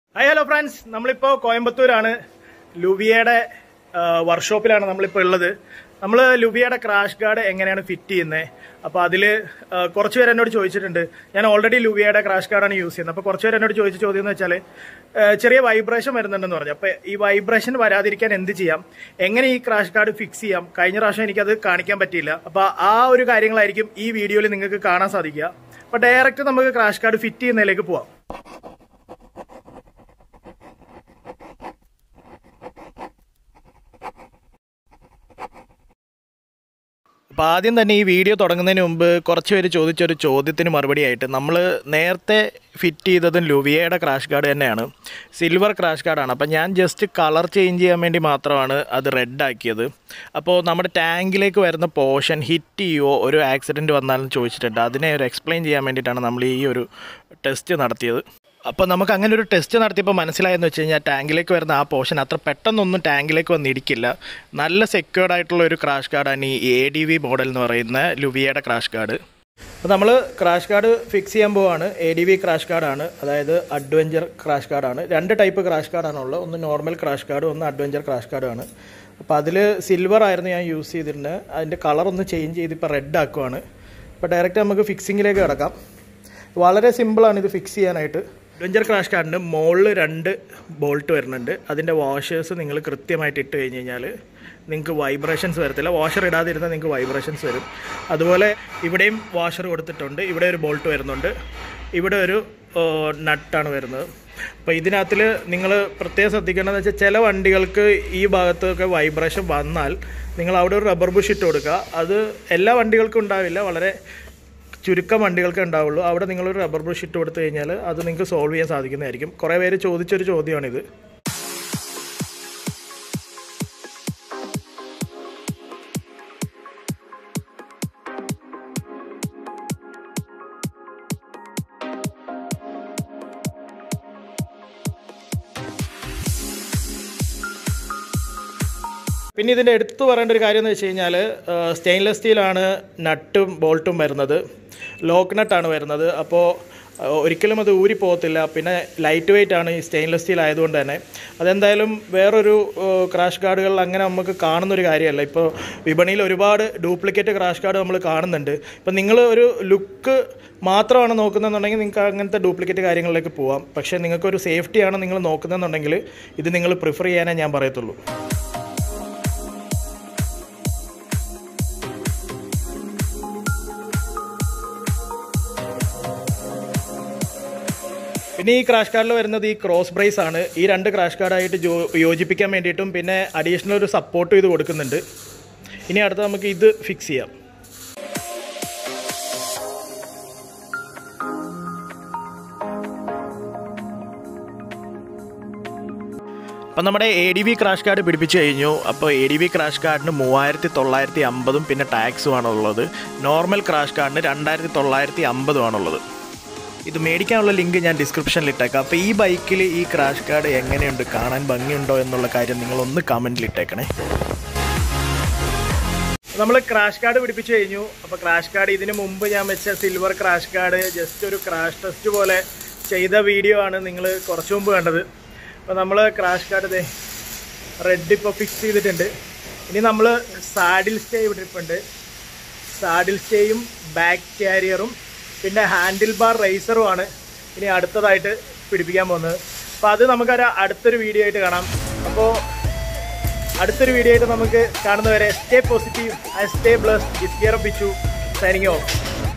hi hello friends നമ്മളിപ്പോൾ കോയമ്പത്തൂരാണ് ലുവിയയുടെ വർക്ക്ഷോപ്പിലാണ് നമ്മളിപ്പോൾ ഉള്ളത് നമ്മൾ ലുവിയയുടെ ക്രാഷ് ഗാർഡ് എങ്ങനെയാണ് ഫിറ്റ് ചെയ്യുന്നത് അപ്പോൾ അതിൽ കുറച്ച് പേര് എന്നോട് ചോദിച്ചിട്ടുണ്ട് ഞാൻ ഓൾറെഡി ലുവിയയുടെ ക്രാഷ് ഗാർഡാണ് യൂസ് ചെയ്യുന്നത് അപ്പോൾ കുറച്ച് പേര് എന്നോട് ചോദിച്ച ചോദ്യം എന്ന് വെച്ചാൽ ചെറിയ വൈബ്രേഷൻ വരുന്നുണ്ടെന്ന് പറഞ്ഞു അപ്പോൾ ഈ വൈബ്രേഷൻ വരാതിരിക്കാൻ എന്ത് ചെയ്യാം എങ്ങനെ ഈ ക്രാഷ് ഗാർഡ് ഫിക്സ് ചെയ്യാം കഴിഞ്ഞ പ്രാവശ്യം എനിക്കത് കാണിക്കാൻ പറ്റിയില്ല അപ്പോൾ ആ ഒരു കാര്യങ്ങളായിരിക്കും ഈ വീഡിയോയിൽ നിങ്ങൾക്ക് കാണാൻ സാധിക്കുക അപ്പോൾ ഡയറക്റ്റ് നമുക്ക് ക്രാഷ് ഗാർഡ് ഫിറ്റ് ചെയ്യുന്നതിലേക്ക് പോവാം അപ്പോൾ ആദ്യം തന്നെ ഈ വീഡിയോ തുടങ്ങുന്നതിന് മുമ്പ് കുറച്ച് പേര് ചോദിച്ചൊരു ചോദ്യത്തിന് മറുപടിയായിട്ട് നമ്മൾ നേരത്തെ ഫിറ്റ് ചെയ്തതും ലുവിയയുടെ ക്രാഷ് ഗാർഡ് തന്നെയാണ് സിൽവർ ക്രാഷ് ഗാർഡാണ് അപ്പോൾ ഞാൻ ജസ്റ്റ് കളർ ചേഞ്ച് ചെയ്യാൻ വേണ്ടി മാത്രമാണ് അത് റെഡ് ആക്കിയത് അപ്പോൾ നമ്മുടെ ടാങ്കിലേക്ക് വരുന്ന പോർഷൻ ഹിറ്റ് ചെയ്യുമോ ഒരു ആക്സിഡൻറ്റ് വന്നാലും ചോദിച്ചിട്ടുണ്ട് അതിനെ ഒരു എക്സ്പ്ലെയിൻ ചെയ്യാൻ വേണ്ടിയിട്ടാണ് നമ്മൾ ഈ ഒരു ടെസ്റ്റ് നടത്തിയത് അപ്പോൾ നമുക്ക് അങ്ങനെ ഒരു ടെസ്റ്റ് നടത്തിയപ്പോൾ മനസ്സിലായെന്ന് വെച്ച് കഴിഞ്ഞാൽ ടാങ്കിലേക്ക് വരുന്ന ആ പോർഷൻ അത്ര പെട്ടെന്നൊന്നും ടാങ്കിലേക്ക് വന്നിരിക്കില്ല നല്ല സെക്യൂർഡ് ആയിട്ടുള്ള ഒരു ക്രാഷ് ഗാർഡാണ് ഈ എ ഡി വി മോഡൽ എന്ന് പറയുന്ന ലുവിയയുടെ ക്രാഷ് ഗാർഡ് അപ്പോൾ നമ്മൾ ക്രാഷ് ഗാർഡ് ഫിക്സ് ചെയ്യാൻ പോവാണ് എ ഡി വി ക്രാഷ് ഗാർഡാണ് അതായത് അഡ്വഞ്ചർ ക്രാഷ് ഗാർഡാണ് രണ്ട് ടൈപ്പ് ക്രാഷ് ഗാർഡാണ് ഉള്ളത് ഒന്ന് നോർമൽ ക്രാഷ് ഗാർഡ് ഒന്ന് അഡ്വഞ്ചർ ക്രാഷ് ഗാർഡാണ് അപ്പോൾ അതിൽ സിൽവർ ആയിരുന്നു ഞാൻ യൂസ് ചെയ്തിരുന്നത് അതിൻ്റെ കളർ ഒന്ന് ചേഞ്ച് ചെയ്ത് ഇപ്പോൾ റെഡ് ആക്കുവാണ് അപ്പോൾ ഡയറക്റ്റ് നമുക്ക് ഫിക്സിങ്ങിലേക്ക് കിടക്കാം വളരെ സിമ്പിളാണ് ഇത് ഫിക്സ് ചെയ്യാനായിട്ട് അഡ്വഞ്ചർ ക്രാഷ് കാർഡിന് മുകളിൽ രണ്ട് ബോൾട്ട് വരുന്നുണ്ട് അതിൻ്റെ വാഷേഴ്സ് നിങ്ങൾ കൃത്യമായിട്ട് ഇട്ട് കഴിഞ്ഞ് കഴിഞ്ഞാൽ നിങ്ങൾക്ക് വൈബ്രേഷൻസ് വരത്തില്ല വാഷർ ഇടാതിരുന്നാൽ നിങ്ങൾക്ക് വൈബ്രേഷൻസ് വരും അതുപോലെ ഇവിടെയും വാഷർ കൊടുത്തിട്ടുണ്ട് ഇവിടെ ഒരു ബോൾട്ട് വരുന്നുണ്ട് ഇവിടെ ഒരു നട്ടാണ് വരുന്നത് അപ്പോൾ ഇതിനകത്തിൽ നിങ്ങൾ പ്രത്യേകം ശ്രദ്ധിക്കേണ്ടതെന്ന് വെച്ചാൽ ചില വണ്ടികൾക്ക് ഈ ഭാഗത്തൊക്കെ വൈബ്രേഷൻ വന്നാൽ നിങ്ങൾ അവിടെ ഒരു റബ്ബർ ബുഷ് ഇട്ട് കൊടുക്കുക അത് എല്ലാ വണ്ടികൾക്കും ഉണ്ടാവില്ല വളരെ ചുരുക്കം വണ്ടികൾക്ക് ഉണ്ടാവുള്ളൂ അവിടെ നിങ്ങളൊരു റബ്ബർ ബ്രഷ് ഇട്ട് കൊടുത്തു കഴിഞ്ഞാൽ അത് നിങ്ങൾക്ക് സോൾവ് ചെയ്യാൻ സാധിക്കുന്നതായിരിക്കും കുറേ പേര് ചോദിച്ചൊരു ചോദ്യമാണിത് പിന്നെ ഇതിൻ്റെ എടുത്തു പറയേണ്ട ഒരു കാര്യം എന്ന് വെച്ച് കഴിഞ്ഞാൽ സ്റ്റെയിൻലെസ് സ്റ്റീലാണ് നട്ടും ബോൾട്ടും വരുന്നത് ലോക്ക് നട്ടാണ് വരുന്നത് അപ്പോൾ ഒരിക്കലും അത് ഊരി പോകത്തില്ല പിന്നെ ലൈറ്റ് വെയിറ്റ് ആണ് ഈ സ്റ്റെയിൻലെസ് സ്റ്റീൽ ആയതുകൊണ്ട് തന്നെ അതെന്തായാലും വേറൊരു ക്രാഷ് ഗാർഡുകളിൽ അങ്ങനെ നമുക്ക് കാണുന്നൊരു കാര്യമല്ല ഇപ്പോൾ വിപണിയിൽ ഒരുപാട് ഡ്യൂപ്ലിക്കേറ്റ് ക്രാഷ് ഗാർഡ് നമ്മൾ കാണുന്നുണ്ട് ഇപ്പം നിങ്ങൾ ഒരു ലുക്ക് മാത്രമാണ് നോക്കുന്നതെന്നുണ്ടെങ്കിൽ നിങ്ങൾക്ക് അങ്ങനത്തെ ഡ്യൂപ്ലിക്കേറ്റ് കാര്യങ്ങളിലേക്ക് പോവാം പക്ഷേ നിങ്ങൾക്കൊരു സേഫ്റ്റിയാണ് നിങ്ങൾ നോക്കുന്നതെന്നുണ്ടെങ്കിൽ ഇത് നിങ്ങൾ പ്രിഫർ ചെയ്യാനേ ഞാൻ പറയത്തുള്ളൂ പിന്നെ ഈ ക്രാഷ് കാർഡിൽ വരുന്നത് ഈ ക്രോസ് ബ്രേസ് ആണ് ഈ രണ്ട് ക്രാഷ് കാർഡായിട്ട് ജോ യോജിപ്പിക്കാൻ വേണ്ടിയിട്ടും പിന്നെ അഡീഷണൽ ഒരു സപ്പോർട്ടും ഇത് കൊടുക്കുന്നുണ്ട് ഇനി അടുത്ത് നമുക്ക് ഇത് ഫിക്സ് ചെയ്യാം അപ്പം നമ്മുടെ A D V crash guard പിടിപ്പിച്ച് കഴിഞ്ഞു അപ്പോൾ എ ഡി വി ക്രാഷ് കാർഡിന് മൂവായിരത്തി തൊള്ളായിരത്തി അമ്പതും പിന്നെ ടാക്സും ഉള്ളത് നോർമൽ ക്രാഷ് കാർഡിന് രണ്ടായിരത്തി തൊള്ളായിരത്തി അമ്പതും ആണുള്ളത് ഇത് മേടിക്കാനുള്ള ലിങ്ക് ഞാൻ ഡിസ്ക്രിപ്ഷനിൽ ഇട്ടേക്കാം അപ്പോൾ ഈ ബൈക്കിൽ ഈ ക്രാഷ് കാർഡ് എങ്ങനെയുണ്ട് കാണാൻ ഭംഗിയുണ്ടോ എന്നുള്ള കാര്യം നിങ്ങളൊന്ന് കമൻറ്റിൽ ഇട്ടേക്കണേ നമ്മൾ ക്രാഷ് കാർഡ് പിടിപ്പിച്ചു കഴിഞ്ഞു അപ്പോൾ ക്രാഷ് കാർഡ് ഇതിന് മുമ്പ് ഞാൻ വെച്ച സിൽവർ ക്രാഷ് കാർഡ് ജസ്റ്റ് ഒരു ക്രാഷ് ടെസ്റ്റ് പോലെ ചെയ്ത വീഡിയോ ആണ് നിങ്ങൾ കുറച്ച് മുമ്പ് കണ്ടത് അപ്പോൾ നമ്മൾ ക്രാഷ് കാർഡ് ഇതേ റെഡ് ഇപ്പോൾ ഫിക്സ് ചെയ്തിട്ടുണ്ട് ഇനി നമ്മൾ സാഡിൽ സ്റ്റേ ഇവിടെ ഇരിപ്പുണ്ട് സാഡിൽ സ്റ്റേയും ബാക്ക് കാരിയറും പിന്നെ ഹാൻഡിൽ ബാർ റേസറുമാണ് ഇനി അടുത്തതായിട്ട് പിടിപ്പിക്കാൻ പോകുന്നത് അപ്പോൾ അത് നമുക്കൊരു അടുത്തൊരു വീഡിയോ ആയിട്ട് കാണാം അപ്പോൾ അടുത്തൊരു വീഡിയോ ആയിട്ട് നമുക്ക് കാണുന്നവരെ സ്റ്റേ പോസിറ്റീവ് സ്റ്റേ ബ്ലസ് ഇസ് care of Bichu signing of